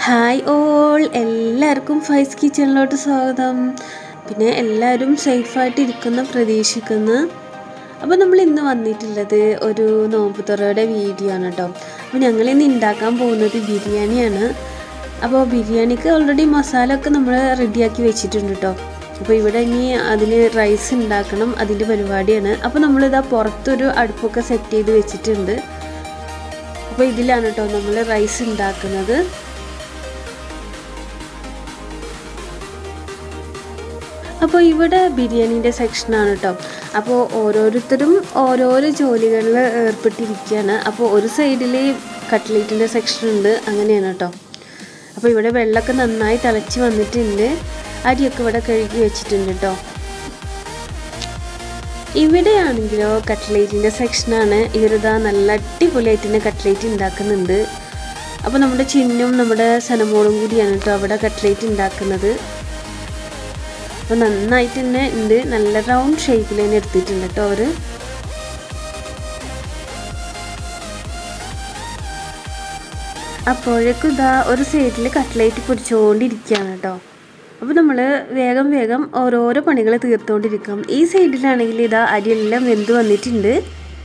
Hi all എല്ലാവർക്കും ഫൈസ് കിച്ചണിലോട്ട് സ്വാഗതം പിന്നെ എല്ലാവരും സേഫായിട്ട് ഇരിക്കുന്ന പ്രതീക്ഷിക്കുന്നു അപ്പോൾ നമ്മൾ ഇന്ന് വന്നിട്ടുള്ളത് ഒരു നോമ്പ് തുറയുടെ വീഡിയോ ആണ് കേട്ടോ അപ്പോൾ ഞങ്ങൾ ഇന്ന് ഉണ്ടാക്കാൻ പോകുന്നത് ബിരിയാണിയാണ് അപ്പോൾ ബിരിയാണിക്ക് ഓൾറെഡി മസാല ഒക്കെ നമ്മൾ റെഡിയാക്കി വെച്ചിട്ടുണ്ട് കേട്ടോ അപ്പോൾ ഇവിടെ ഇനി അതിന് റൈസ് ഉണ്ടാക്കണം അതിൻ്റെ പരിപാടിയാണ് അപ്പോൾ നമ്മളിതാ പുറത്തൊരു അടുപ്പൊക്കെ സെറ്റ് ചെയ്ത് വെച്ചിട്ടുണ്ട് അപ്പോൾ ഇതിലാണ് കേട്ടോ നമ്മൾ റൈസ് ഉണ്ടാക്കുന്നത് അപ്പോൾ ഇവിടെ ബിരിയാണീൻ്റെ സെക്ഷനാണ് കേട്ടോ അപ്പോൾ ഓരോരുത്തരും ഓരോരോ ജോലികളിൽ ഏർപ്പെട്ടിരിക്കുകയാണ് അപ്പോൾ ഒരു സൈഡിൽ കട്ട്ലേറ്റിൻ്റെ സെക്ഷൻ ഉണ്ട് അങ്ങനെയാണ് കേട്ടോ അപ്പോൾ ഇവിടെ വെള്ളമൊക്കെ നന്നായി തിളച്ച് വന്നിട്ടുണ്ട് അരിയൊക്കെ ഇവിടെ കഴുകി വെച്ചിട്ടുണ്ട് കേട്ടോ ഇവിടെയാണെങ്കിലോ കട്ട്ലേറ്റിൻ്റെ സെക്ഷനാണ് ഇവരിതാ നല്ല അടിപൊളിയായിട്ട് തന്നെ കട്ട്ലേറ്റ് ഉണ്ടാക്കുന്നുണ്ട് അപ്പോൾ നമ്മുടെ ചിന്നും നമ്മുടെ സനമോളും കൂടിയാണ് കേട്ടോ അവിടെ കട്ട്ലേറ്റ് ഉണ്ടാക്കുന്നത് അപ്പോൾ നന്നായിട്ട് തന്നെ ഉണ്ട് നല്ല റൗണ്ട് ഷേപ്പിൽ തന്നെ എടുത്തിട്ടുണ്ട് കേട്ടോ അവർ അപ്പോഴേക്കും ഇതാ ഒരു സൈഡിൽ കട്ട്ലേറ്റ് പൊരിച്ചുകൊണ്ടിരിക്കുകയാണ് കേട്ടോ അപ്പോൾ നമ്മൾ വേഗം വേഗം ഓരോരോ പണികൾ തീർത്തുകൊണ്ടിരിക്കും ഈ സൈഡിലാണെങ്കിൽ ഇതാ അരിയെല്ലാം വെന്ത് വന്നിട്ടുണ്ട്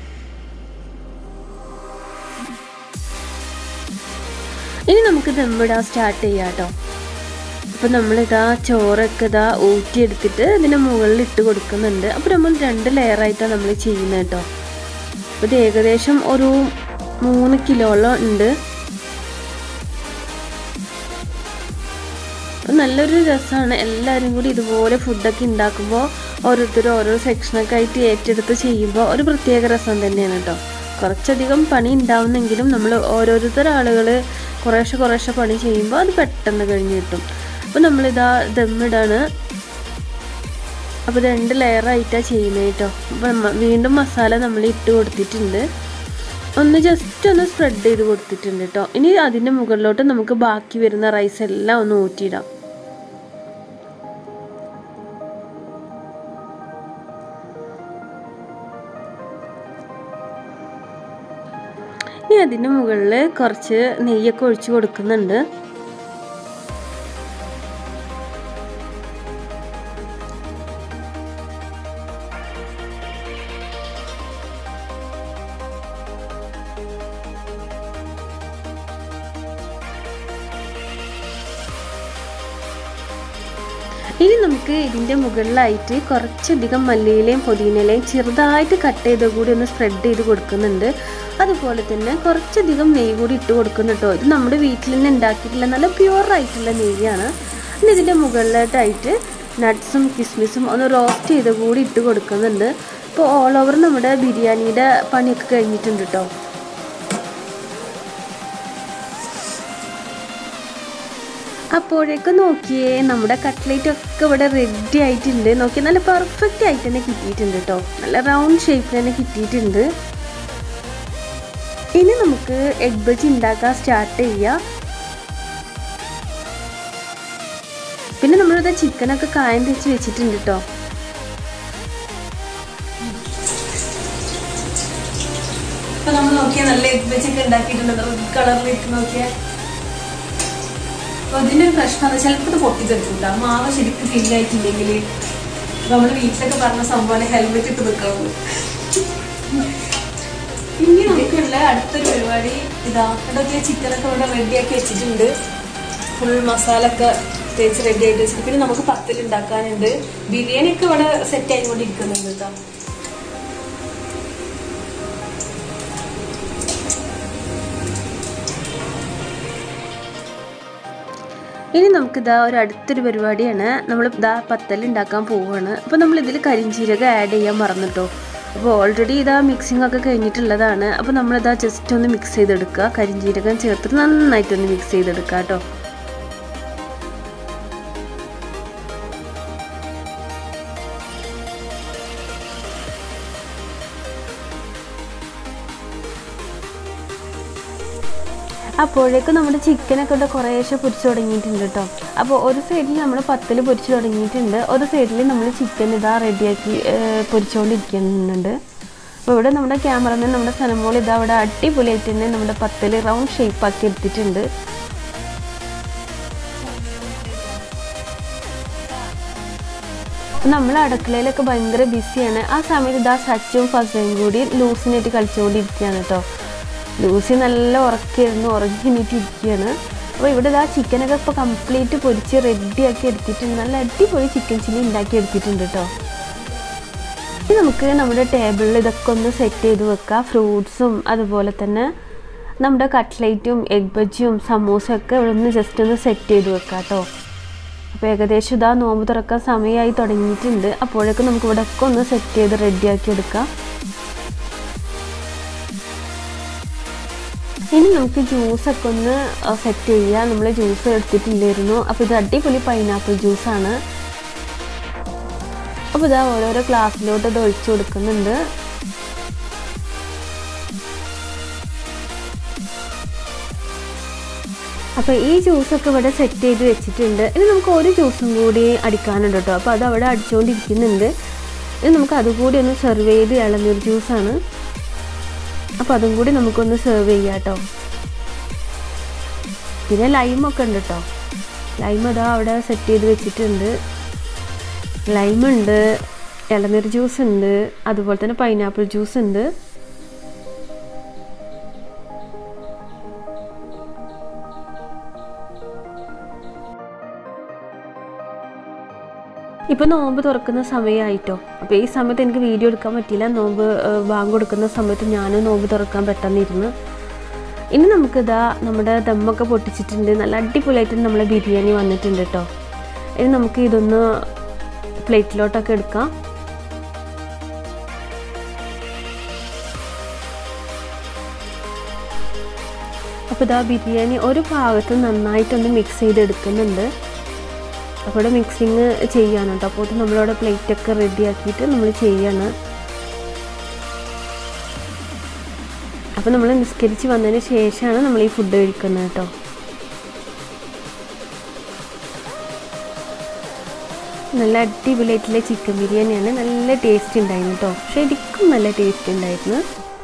ഇനി നമുക്ക് ദമ്മിടാൻ സ്റ്റാർട്ട് ചെയ്യാം കേട്ടോ അപ്പോൾ നമ്മളിതാ ചോറൊക്കെ ഇതാ ഊറ്റിയെടുത്തിട്ട് ഇതിൻ്റെ മുകളിൽ ഇട്ട് കൊടുക്കുന്നുണ്ട് അപ്പോൾ നമ്മൾ രണ്ട് ലെയറായിട്ടാണ് നമ്മൾ ചെയ്യുന്നത് കേട്ടോ അപ്പോൾ ഇത് ഏകദേശം ഒരു മൂന്ന് കിലോളം ഉണ്ട് അപ്പോൾ നല്ലൊരു രസമാണ് എല്ലാവരും കൂടി ഇതുപോലെ ഫുഡൊക്കെ ഉണ്ടാക്കുമ്പോൾ ഓരോരുത്തരും ഓരോ സെക്ഷനൊക്കെ ആയിട്ട് ഏറ്റെടുത്ത് ചെയ്യുമ്പോൾ ഒരു പ്രത്യേക രസം തന്നെയാണ് കേട്ടോ കുറച്ചധികം പണി ഉണ്ടാവുന്നെങ്കിലും നമ്മൾ ഓരോരുത്തർ ആളുകൾ കുറേശ്ശെ കുറേശ്ശെ പണി ചെയ്യുമ്പോൾ അത് പെട്ടെന്ന് കഴിഞ്ഞ് കിട്ടും അപ്പോൾ നമ്മളിതാ ദമ്മിടാണ് അപ്പോൾ രണ്ട് ലെയറായിട്ടാണ് ചെയ്യുന്നത് കേട്ടോ അപ്പം വീണ്ടും മസാല നമ്മൾ ഇട്ട് കൊടുത്തിട്ടുണ്ട് ഒന്ന് ജസ്റ്റ് ഒന്ന് സ്പ്രെഡ് ചെയ്ത് കൊടുത്തിട്ടുണ്ട് കേട്ടോ ഇനി അതിൻ്റെ മുകളിലോട്ട് നമുക്ക് ബാക്കി വരുന്ന റൈസ് എല്ലാം ഒന്ന് ഊറ്റിയിടാം ഇനി അതിൻ്റെ മുകളിൽ കുറച്ച് നെയ്യൊക്കെ ഒഴിച്ച് കൊടുക്കുന്നുണ്ട് ഇനി നമുക്ക് ഇതിൻ്റെ മുകളിലായിട്ട് കുറച്ചധികം മല്ലിയിലയും പുതിനയിലയും ചെറുതായിട്ട് കട്ട് ചെയ്ത് കൂടി ഒന്ന് സ്പ്രെഡ് ചെയ്ത് കൊടുക്കുന്നുണ്ട് അതുപോലെ തന്നെ കുറച്ചധികം നെയ്യ് കൂടി ഇട്ട് കൊടുക്കുന്നു കേട്ടോ ഇത് നമ്മുടെ വീട്ടിൽ തന്നെ ഉണ്ടാക്കിയിട്ടുള്ള നല്ല പ്യുവർ ആയിട്ടുള്ള നെയ്യാണ് പിന്നെ ഇതിൻ്റെ മുകളിലായിട്ടായിട്ട് നട്ട്സും കിസ്മിസും ഒന്ന് റോസ്റ്റ് ചെയ്ത് കൂടി ഇട്ട് കൊടുക്കുന്നുണ്ട് ഇപ്പോൾ ഓൾ ഓവർ നമ്മുടെ ബിരിയാണിയുടെ പണിയൊക്കെ കഴിഞ്ഞിട്ടുണ്ട് കേട്ടോ അപ്പോഴേക്കും നോക്കിയേ നമ്മുടെ കട്ട്ലേറ്റ് ഒക്കെ ഇവിടെ റെഡി ആയിട്ടുണ്ട് നോക്കിയാൽ നല്ല പെർഫെക്റ്റ് ആയിട്ട് തന്നെ കിട്ടിയിട്ടുണ്ട് കേട്ടോ നല്ല റൗണ്ട് ഷേപ്പിൽ തന്നെ കിട്ടിയിട്ടുണ്ട് ഇനി നമുക്ക് എഗ് ബജി ഉണ്ടാക്കാൻ സ്റ്റാർട്ട് ചെയ്യാം പിന്നെ നമ്മളിത് ചിക്കനൊക്കെ കായം തെച്ച് വെച്ചിട്ടുണ്ട് കേട്ടോ ഇപ്പൊ നമ്മൾ നോക്കിയാൽ നല്ല എഗ് വെച്ചൊക്കെ ഉണ്ടാക്കിയിട്ടുണ്ട് റെഡ് കളറിലേക്ക് നോക്കിയാൽ അപ്പൊ ഇതിന്റെ ഒരു പ്രശ്നം ചിലപ്പോൾ ഇത് പൊട്ടിത്തെറിച്ചില്ല മാവ് ശരിക്കും ഫില്ലായിട്ടില്ലെങ്കിൽ നമ്മൾ വീട്ടിലൊക്കെ പറഞ്ഞ സംഭവം ഹെൽമെറ്റ് ഇട്ട് നിൽക്കാവുള്ളൂ ഇനി നമുക്കുള്ള അടുത്തൊരു പരിപാടി ഇതാ ഇതൊക്കെ ചിക്കനൊക്കെ ഇവിടെ റെഡിയാക്കി വെച്ചിട്ടുണ്ട് ഫുൾ മസാല ഒക്കെ തേച്ച് റെഡി ആയിട്ട് വെച്ചിട്ട് പിന്നെ നമുക്ക് പത്തിൽ ഉണ്ടാക്കാനുണ്ട് ബിരിയാണി ഒക്കെ ഇവിടെ സെറ്റ് ആയിക്കൊണ്ടിരിക്കുന്നുണ്ട് കേട്ടോ ഇനി നമുക്കിതാ ഒരു അടുത്തൊരു പരിപാടിയാണ് നമ്മൾ ഇതാ പത്തൽ ഉണ്ടാക്കാൻ പോവുകയാണ് അപ്പോൾ നമ്മൾ ഇതിൽ കരിഞ്ചീരകം ആഡ് ചെയ്യാൻ മറന്നിട്ടോ അപ്പോൾ ഓൾറെഡി ഇതാ മിക്സിംഗ് ഒക്കെ കഴിഞ്ഞിട്ടുള്ളതാണ് അപ്പോൾ നമ്മളിതാ ജസ്റ്റ് ഒന്ന് മിക്സ് ചെയ്തെടുക്കുക കരിഞ്ചീരകം ചേർത്തിട്ട് നന്നായിട്ടൊന്ന് മിക്സ് ചെയ്തെടുക്കുക കേട്ടോ അപ്പോഴേക്കും നമ്മുടെ ചിക്കനൊക്കെ ഇവിടെ കുറേശ്ശെ പൊരിച്ച് തുടങ്ങിയിട്ടുണ്ട് കേട്ടോ അപ്പോൾ ഒരു സൈഡിൽ നമ്മൾ പത്തിൽ പൊരിച്ച് തുടങ്ങിയിട്ടുണ്ട് ഒരു സൈഡിൽ നമ്മൾ ചിക്കൻ ഇതാ റെഡിയാക്കി പൊരിച്ചുകൊണ്ടിരിക്കുന്നുണ്ട് അപ്പോൾ ഇവിടെ നമ്മുടെ ക്യാമറമാൻ നമ്മുടെ സനമോൾ ഇതാ അവിടെ അടിപൊളിയായിട്ട് തന്നെ നമ്മുടെ പത്തിൽ റൗണ്ട് ഷേപ്പ് ആക്കി എടുത്തിട്ടുണ്ട് നമ്മൾ അടുക്കളയിലൊക്കെ ഭയങ്കര ബിസിയാണ് ആ സമയത്ത് ഇതാ സച്ചും ഫസയും കൂടി ലൂസിനായിട്ട് കളിച്ചുകൊണ്ടിരിക്കുകയാണ് കേട്ടോ ലൂസി നല്ല ഉറക്കിയിരുന്നു ഉറങ്ങി എണീറ്റ് ഇരിക്കുകയാണ് അപ്പോൾ ഇവിടെ ഇതാ ചിക്കനൊക്കെ ഇപ്പോൾ കംപ്ലീറ്റ് പൊരിച്ച് റെഡിയാക്കി എടുത്തിട്ടുണ്ട് നല്ല അടിപൊളി ചിക്കൻ ചില്ലി ഉണ്ടാക്കി എടുത്തിട്ടുണ്ട് കേട്ടോ ഇനി നമുക്ക് നമ്മുടെ ടേബിളിൽ ഇതൊക്കെ ഒന്ന് സെറ്റ് ചെയ്ത് വെക്കാം ഫ്രൂട്ട്സും അതുപോലെ തന്നെ നമ്മുടെ കട്ട്ലൈറ്റും എഗ് ബജിയും സമൂസയും ഒക്കെ ഇവിടെ ഒന്ന് ജസ്റ്റ് ഒന്ന് സെറ്റ് ചെയ്ത് വെക്കാം കേട്ടോ അപ്പോൾ ഏകദേശം ഇതാ നോമ്പ് തുറക്കാൻ സമയമായി തുടങ്ങിയിട്ടുണ്ട് അപ്പോഴേക്കും നമുക്ക് ഇവിടെ ഒക്കെ ഒന്ന് സെറ്റ് ചെയ്ത് റെഡിയാക്കി എടുക്കാം ഇനി നമുക്ക് ജ്യൂസൊക്കെ ഒന്ന് സെറ്റ് ചെയ്യാം നമ്മൾ ജ്യൂസ് എടുത്തിട്ടില്ലായിരുന്നു അപ്പോൾ ഇത് അടിപൊളി പൈനാപ്പിൾ ജ്യൂസാണ് അപ്പോൾ ഇതാ ഓരോരോ ക്ലാസ്സിലോട്ട് ഇത് ഒഴിച്ചു കൊടുക്കുന്നുണ്ട് അപ്പോൾ ഈ ജ്യൂസൊക്കെ ഇവിടെ സെറ്റ് ചെയ്ത് വെച്ചിട്ടുണ്ട് ഇനി നമുക്ക് ഒരു ജ്യൂസും കൂടി അടിക്കാനുണ്ട് കേട്ടോ അപ്പോൾ അത് അവിടെ അടിച്ചുകൊണ്ടിരിക്കുന്നുണ്ട് ഇനി നമുക്ക് അതുകൂടി ഒന്ന് സെർവ് ചെയ്ത് ഇളനീർ ജ്യൂസാണ് അപ്പോൾ അതും കൂടി നമുക്കൊന്ന് സെർവ് ചെയ്യാം കേട്ടോ പിന്നെ ലൈമൊക്കെ ഉണ്ട് കേട്ടോ ലൈം അതാ അവിടെ സെറ്റ് ചെയ്ത് വെച്ചിട്ടുണ്ട് ലൈമുണ്ട് ഇളനീർ ജ്യൂസ് ഉണ്ട് അതുപോലെ തന്നെ പൈനാപ്പിൾ ജ്യൂസ് ഉണ്ട് ഇപ്പോൾ നോമ്പ് തുറക്കുന്ന സമയമായിട്ടോ അപ്പോൾ ഈ സമയത്ത് എനിക്ക് വീഡിയോ എടുക്കാൻ പറ്റിയില്ല നോമ്പ് ഏഹ്, ബാങ്ക് കൊടുക്കുന്ന സമയത്ത് ഞാനും നോമ്പ് തുറക്കാൻ പെട്ടെന്നിരുന്നു ഇനി നമുക്കിതാ നമ്മുടെ ദമ്മൊക്കെ പൊട്ടിച്ചിട്ടുണ്ട് നല്ല അടിപൊളിയായിട്ട് നമ്മളെ ബിരിയാണി വന്നിട്ടുണ്ട് കേട്ടോ ഇനി നമുക്ക് ഇതൊന്ന് പ്ലേറ്റിലോട്ടൊക്കെ എടുക്കാം അപ്പോൾ ഇതാ ബിരിയാണി ഒരു ഭാഗത്ത് നന്നായിട്ടൊന്ന് മിക്സ് ചെയ്തെടുക്കുന്നുണ്ട് അപ്പോൾ ഇവിടെ മിക്സിങ് ചെയ്യാണ് കേട്ടോ അപ്പോൾ നമ്മളിവിടെ പ്ലേറ്റൊക്കെ റെഡി ആക്കിയിട്ട് നമ്മൾ ചെയ്യാണ് അപ്പോൾ നമ്മൾ നിസ്കരിച്ച് വന്നതിന് ശേഷമാണ് നമ്മൾ ഈ ഫുഡ് കഴിക്കുന്നത് കേട്ടോ നല്ല അടിപൊളിയായിട്ടുള്ള ചിക്കൻ ബിരിയാണിയാണ് നല്ല ടേസ്റ്റ് ഉണ്ടായിരുന്നു കേട്ടോ ശരിക്കും നല്ല ടേസ്റ്റ് ഉണ്ടായിരുന്നു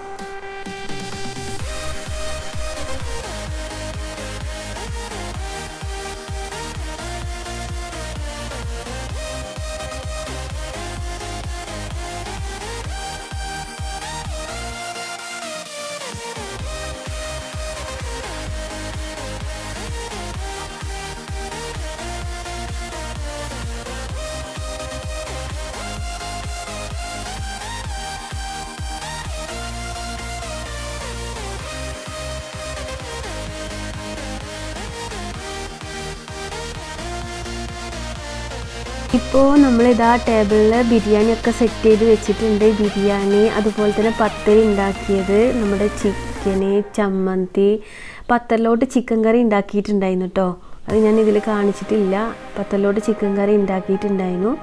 ഇപ്പോൾ നമ്മളിതാ ടേബിളിൽ ബിരിയാണി ഒക്കെ സെറ്റ് ചെയ്ത് വെച്ചിട്ടുണ്ട് ബിരിയാണി അതുപോലെ തന്നെ പത്തരി ഉണ്ടാക്കിയത് നമ്മുടെ ചിക്കന് ചമ്മന്തി പത്തലിലോട്ട് ചിക്കൻ കറി ഉണ്ടാക്കിയിട്ടുണ്ടായിരുന്നു കേട്ടോ അത് ഞാൻ ഇതിൽ കാണിച്ചിട്ടില്ല പത്തലിലോട്ട് ചിക്കൻ കറി ഉണ്ടാക്കിയിട്ടുണ്ടായിരുന്നു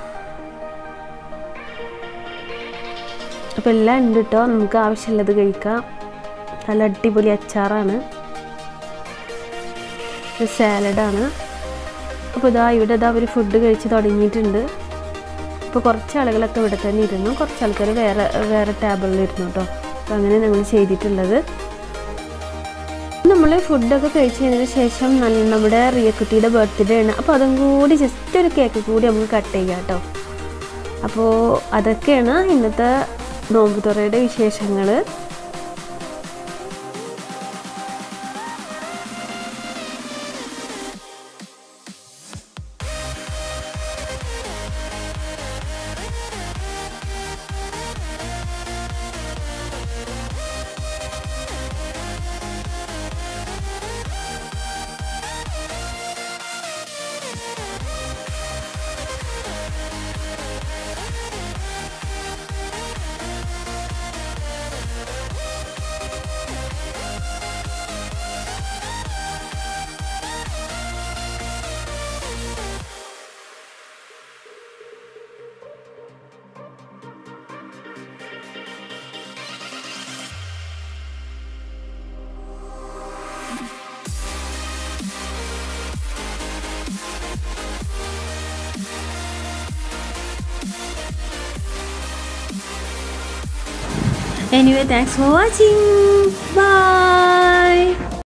അപ്പോൾ എല്ലാം ഉണ്ട് കേട്ടോ നമുക്ക് ആവശ്യമുള്ളത് കഴിക്കാം നല്ല അടിപൊളി അച്ചാറാണ് ഇത് സാലഡാണ് അപ്പോൾ ഇതാ ഇവിടെ ഇതാ അവർ ഫുഡ് കഴിച്ച് തുടങ്ങിയിട്ടുണ്ട് അപ്പോൾ കുറച്ച് ആളുകളൊക്കെ ഇവിടെ തന്നെ ഇരുന്നു കുറച്ച് ആൾക്കാർ വേറെ വേറെ ടേബിളിൽ ഇരുന്നു കേട്ടോ അപ്പോൾ അങ്ങനെ ഞങ്ങൾ ചെയ്തിട്ടുള്ളത് നമ്മൾ ഫുഡൊക്കെ കഴിച്ച് കഴിഞ്ഞതിന് ശേഷം നല്ല നമ്മുടെ റിയക്കുട്ടിയുടെ ബർത്ത്ഡേ ആണ് അപ്പോൾ അതും കൂടി ജസ്റ്റ് ഒരു കേക്ക് കൂടി നമുക്ക് കട്ട് ചെയ്യാം കേട്ടോ അപ്പോൾ അതൊക്കെയാണ് ഇന്നത്തെ നോമ്പ് തുറയുടെ വിശേഷങ്ങൾ Anyway, thanks for watching. Bye.